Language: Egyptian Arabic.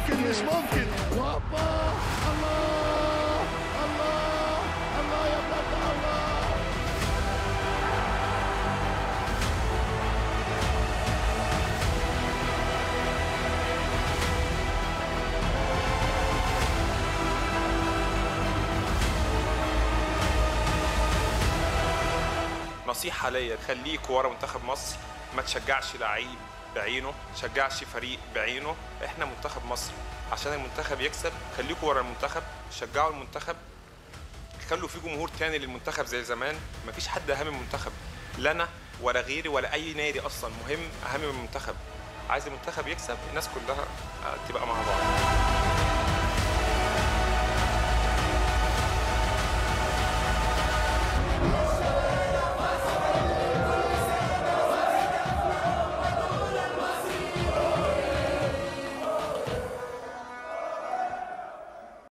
ممكن مش ممكن وابا الله الله الله يا بلاد الله نصيحة ليا خليك ورا منتخب مصر ما تشجعش لعيب بعينه تشجعش فريق بعينه احنا منتخب مصر عشان المنتخب يكسب خليكوا ورا المنتخب شجعوا المنتخب خلوا في جمهور تاني للمنتخب زي زمان مفيش حد اهم من المنتخب لا انا ولا غيري ولا اي نادي اصلا مهم اهم من المنتخب عايز المنتخب يكسب الناس كلها آه، تبقى مع بعض